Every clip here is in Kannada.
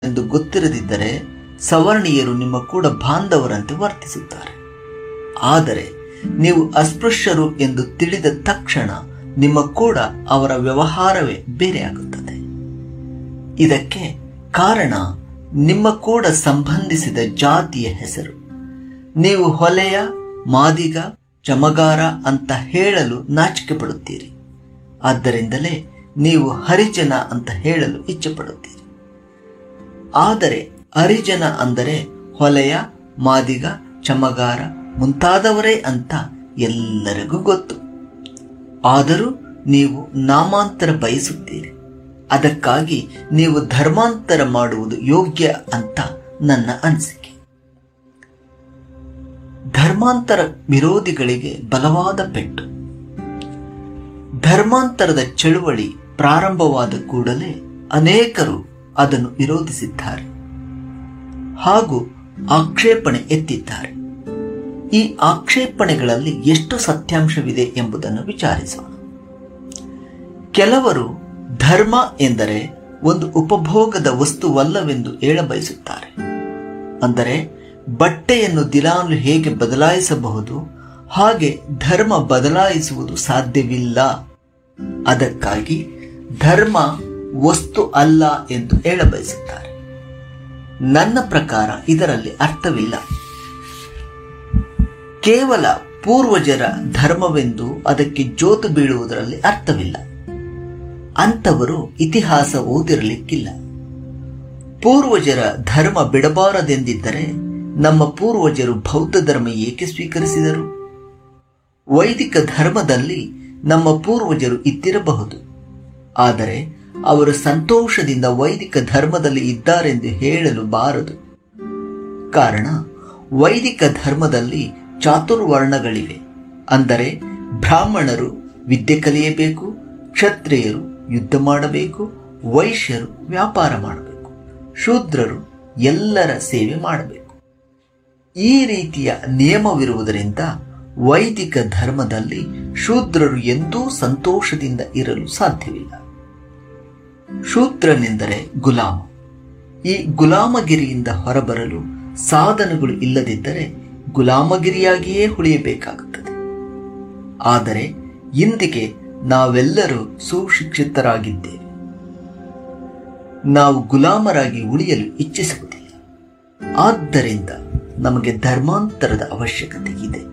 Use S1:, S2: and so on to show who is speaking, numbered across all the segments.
S1: ಎಂದು ಗೊತ್ತಿರದಿದ್ದರೆ ಸವರ್ಣೀಯರು ನಿಮ್ಮ ಕೂಡ ಬಾಂಧವರಂತೆ ವರ್ತಿಸುತ್ತಾರೆ ಆದರೆ ನೀವು ಅಸ್ಪೃಶ್ಯರು ಎಂದು ತಿಳಿದ ತಕ್ಷಣ ನಿಮ್ಮ ಕೂಡ ಅವರ ವ್ಯವಹಾರವೇ ಬೇರೆಯಾಗುತ್ತದೆ ಇದಕ್ಕೆ ಕಾರಣ ನಿಮ್ಮ ಕೂಡ ಸಂಬಂಧಿಸಿದ ಜಾತಿಯ ಹೆಸರು ನೀವು ಹೊಲೆಯ ಮಾದಿಗ ಚಮಗಾರ ಅಂತ ಹೇಳಲು ನಾಚಿಕೆ ಪಡುತ್ತೀರಿ ಆದ್ದರಿಂದಲೇ ನೀವು ಹರಿಜನ ಅಂತ ಹೇಳಲು ಇಚ್ಛೆ ಪಡುತ್ತೀರಿ ಆದರೆ ಹರಿಜನ ಅಂದರೆ ಹೊಲೆಯ ಮಾದಿಗ ಚಮಗಾರ ಮುಂತಾದವರೇ ಅಂತ ಎಲ್ಲರಿಗೂ ಗೊತ್ತು ಆದರೂ ನೀವು ನಾಮಾಂತರ ಬಯಸುತ್ತೀರಿ ಅದಕ್ಕಾಗಿ ನೀವು ಧರ್ಮಾಂತರ ಮಾಡುವುದು ಯೋಗ್ಯ ಅಂತ ನನ್ನ ಅನಿಸಿಕೆ ಧರ್ಮಾಂತರ ವಿರೋಧಿಗಳಿಗೆ ಬಲವಾದ ಪೆಟ್ಟು ಧರ್ಮಾಂತರದ ಚಳುವಳಿ ಪ್ರಾರಂಭವಾದ ಕೂಡಲೇ ಅನೇಕರು ಅದನ್ನು ವಿರೋಧಿಸಿದ್ದಾರೆ ಹಾಗೂ ಆಕ್ಷೇಪಣೆ ಎತ್ತಿದ್ದಾರೆ ಈ ಆಕ್ಷೇಪಣೆಗಳಲ್ಲಿ ಎಷ್ಟು ಸತ್ಯಾಂಶವಿದೆ ಎಂಬುದನ್ನು ವಿಚಾರಿಸೋಣ ಕೆಲವರು ಧರ್ಮ ಎಂದರೆ ಒಂದು ಉಪಭೋಗದ ವಸ್ತುವಲ್ಲವೆಂದು ಹೇಳಬಯಸುತ್ತಾರೆ ಅಂದರೆ ಬಟ್ಟೆಯನ್ನು ದಿನಾಲು ಹೇಗೆ ಬದಲಾಯಿಸಬಹುದು ಹಾಗೆ ಧರ್ಮ ಬದಲಾಯಿಸುವುದು ಸಾಧ್ಯವಿಲ್ಲ ಅದಕ್ಕಾಗಿ ಧರ್ಮ ವಸ್ತು ಅಲ್ಲ ಎಂದು ಹೇಳಬಯಸುತ್ತಾರೆ ನನ್ನ ಪ್ರಕಾರ ಇದರಲ್ಲಿ ಅರ್ಥವಿಲ್ಲ ಕೇವಲ ಪೂರ್ವಜರ ಧರ್ಮವೆಂದು ಅದಕ್ಕೆ ಜೋತು ಬೀಳುವುದರಲ್ಲಿ ಅರ್ಥವಿಲ್ಲ ಅಂಥವರು ಇತಿಹಾಸ ಓದಿರಲಿಕ್ಕಿಲ್ಲ ಪೂರ್ವಜರ ಧರ್ಮ ಬಿಡಬಾರದೆಂದಿದ್ದರೆ ನಮ್ಮ ಪೂರ್ವಜರು ಬೌದ್ಧ ಧರ್ಮ ಏಕೆ ಸ್ವೀಕರಿಸಿದರು ವೈದಿಕ ಧರ್ಮದಲ್ಲಿ ನಮ್ಮ ಪೂರ್ವಜರು ಇದ್ದಿರಬಹುದು ಆದರೆ ಅವರು ಸಂತೋಷದಿಂದ ವೈದಿಕ ಧರ್ಮದಲ್ಲಿ ಇದ್ದಾರೆಂದು ಹೇಳಲು ಬಾರದು ಕಾರಣ ವೈದಿಕ ಧರ್ಮದಲ್ಲಿ ಚಾತುರ್ವರ್ಣಗಳಿವೆ ಅಂದರೆ ಬ್ರಾಹ್ಮಣರು ವಿದ್ಯೆ ಕಲಿಯಬೇಕು ಕ್ಷತ್ರಿಯರು ಯುದ್ಧ ಮಾಡಬೇಕು ವೈಶ್ಯರು ವ್ಯಾಪಾರ ಮಾಡಬೇಕು ಶೂದ್ರರು ಎಲ್ಲರ ಸೇವೆ ಮಾಡಬೇಕು ಈ ರೀತಿಯ ನಿಯಮವಿರುವುದರಿಂದ ವೈದಿಕ ಧರ್ಮದಲ್ಲಿ ಶೂದ್ರರು ಎಂದೂ ಸಂತೋಷದಿಂದ ಇರಲು ಸಾಧ್ಯವಿಲ್ಲ ಶೂದ್ರನೆಂದರೆ ಗುಲಾಮ ಈ ಗುಲಾಮಗಿರಿಯಿಂದ ಹೊರಬರಲು ಸಾಧನಗಳು ಇಲ್ಲದಿದ್ದರೆ ಗುಲಾಮಗಿರಿಯಾಗಿಯೇ ಉಳಿಯಬೇಕಾಗುತ್ತದೆ ಆದರೆ ಇಂದಿಗೆ ನಾವೆಲ್ಲರೂ ಸುಶಿಕ್ಷಿತರಾಗಿದ್ದೇವೆ ನಾವು ಗುಲಾಮರಾಗಿ ಉಳಿಯಲು ಇಚ್ಛಿಸುವುದಿಲ್ಲ ಆದ್ದರಿಂದ ನಮಗೆ ಧರ್ಮಾಂತರದ ಅವಶ್ಯಕತೆ ಇದೆ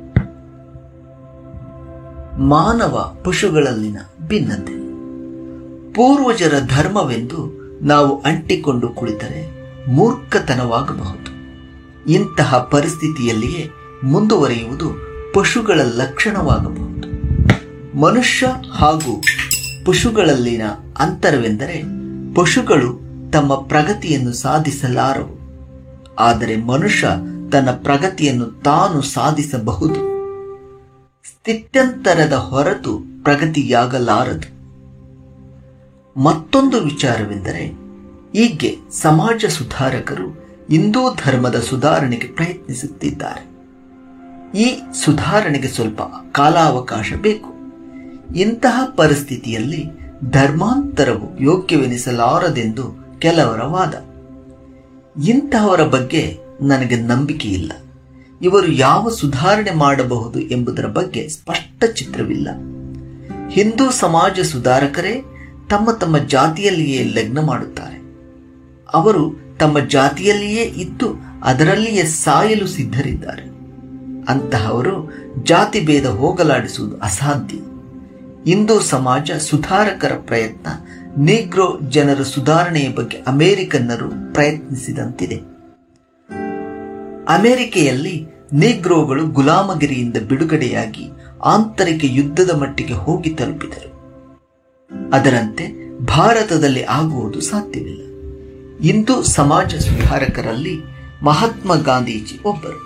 S1: ಮಾನವ ಪಶುಗಳಲ್ಲಿನ ಭಿನ್ನತೆ ಪೂರ್ವಜರ ಧರ್ಮವೆಂದು ನಾವು ಅಂಟಿಕೊಂಡು ಕುಳಿತರೆ ಮೂರ್ಖತನವಾಗಬಹುದು ಇಂತಹ ಪರಿಸ್ಥಿತಿಯಲ್ಲಿಯೇ ಮುಂದುವರಿಯುವುದು ಪಶುಗಳ ಲಕ್ಷಣವಾಗಬಹುದು ಮನುಷ್ಯ ಹಾಗೂ ಪಶುಗಳಲ್ಲಿನ ಅಂತರವೆಂದರೆ ಪಶುಗಳು ತಮ್ಮ ಪ್ರಗತಿಯನ್ನು ಸಾಧಿಸಲಾರವು ಆದರೆ ಮನುಷ್ಯ ತನ್ನ ಪ್ರಗತಿಯನ್ನು ತಾನು ಸಾಧಿಸಬಹುದು ಸ್ಥಿತ್ಯಂತರದ ಹೊರತು ಪ್ರಗತಿಯಾಗಲಾರದು ಮತ್ತೊಂದು ವಿಚಾರವೆಂದರೆ ಹೀಗೆ ಸಮಾಜ ಸುಧಾರಕರು ಹಿಂದೂ ಧರ್ಮದ ಸುಧಾರಣೆಗೆ ಪ್ರಯತ್ನಿಸುತ್ತಿದ್ದಾರೆ ಈ ಸುಧಾರಣೆಗೆ ಸ್ವಲ್ಪ ಕಾಲಾವಕಾಶ ಬೇಕು ಇಂತಹ ಪರಿಸ್ಥಿತಿಯಲ್ಲಿ ಧರ್ಮಾಂತರವು ಯೋಗ್ಯವೆನಿಸಲಾರದೆಂದು ಕೆಲವರ ವಾದ ಇಂತಹವರ ಬಗ್ಗೆ ನನಗೆ ನಂಬಿಕೆ ಇಲ್ಲ ಇವರು ಯಾವ ಸುಧಾರಣೆ ಮಾಡಬಹುದು ಎಂಬುದರ ಬಗ್ಗೆ ಸ್ಪಷ್ಟ ಚಿತ್ರವಿಲ್ಲ ಹಿಂದೂ ಸಮಾಜ ಸುಧಾರಕರೇ ತಮ್ಮ ತಮ್ಮ ಜಾತಿಯಲ್ಲಿಯೇ ಲಗ್ನ ಮಾಡುತ್ತಾರೆ ಅವರು ತಮ್ಮ ಜಾತಿಯಲ್ಲಿಯೇ ಇದ್ದು ಅದರಲ್ಲಿಯೇ ಸಾಯಲು ಸಿದ್ಧರಿದ್ದಾರೆ ಅಂತಹವರು ಜಾತಿ ಭೇದ ಹೋಗಲಾಡಿಸುವುದು ಅಸಾಧ್ಯ ಹಿಂದೂ ಸಮಾಜ ಸುಧಾರಕರ ಪ್ರಯತ್ನ ನೀಗ್ರೋ ಜನರ ಸುಧಾರಣೆಯ ಬಗ್ಗೆ ಅಮೆರಿಕನ್ನರು ಪ್ರಯತ್ನಿಸಿದಂತಿದೆ ಅಮೆರಿಕೆಯಲ್ಲಿ ನೀಗ್ರೋಗಳು ಗುಲಾಮಗಿರಿಯಿಂದ ಬಿಡುಗಡೆಯಾಗಿ ಆಂತರಿಕ ಯುದ್ಧದ ಮಟ್ಟಿಗೆ ಹೋಗಿ ತಲುಪಿದರು ಅದರಂತೆ ಭಾರತದಲ್ಲಿ ಆಗುವುದು ಸಾಧ್ಯವಿಲ್ಲ ಇಂದು ಸಮಾಜ ಸುಧಾರಕರಲ್ಲಿ ಮಹಾತ್ಮ ಗಾಂಧೀಜಿ ಒಬ್ಬರು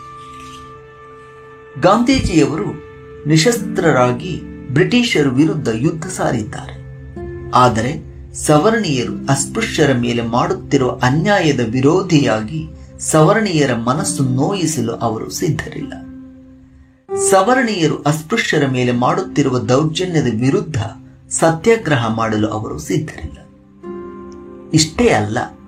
S1: ಗಾಂಧೀಜಿಯವರು ನಿಶಸ್ತ್ರರಾಗಿ ಬ್ರಿಟಿಷರ ವಿರುದ್ಧ ಯುದ್ಧ ಸಾರಿದ್ದಾರೆ ಆದರೆ ಸವರ್ಣೀಯರು ಅಸ್ಪೃಶ್ಯರ ಮೇಲೆ ಮಾಡುತ್ತಿರುವ ಅನ್ಯಾಯದ ವಿರೋಧಿಯಾಗಿ ಸವರ್ಣೀಯರ ಮನಸ್ಸು ನೋಯಿಸಲು ಅವರು ಸಿದ್ಧರಿಲ್ಲ ಸವರ್ಣೀಯರು ಅಸ್ಪೃಶ್ಯರ ಮೇಲೆ ಮಾಡುತ್ತಿರುವ ದೌರ್ಜನ್ಯದ ವಿರುದ್ಧ ಸತ್ಯಾಗ್ರಹ ಮಾಡಲು ಅವರು ಸಿದ್ಧರಿಲ್ಲ ಇಷ್ಟೇ ಅಲ್ಲ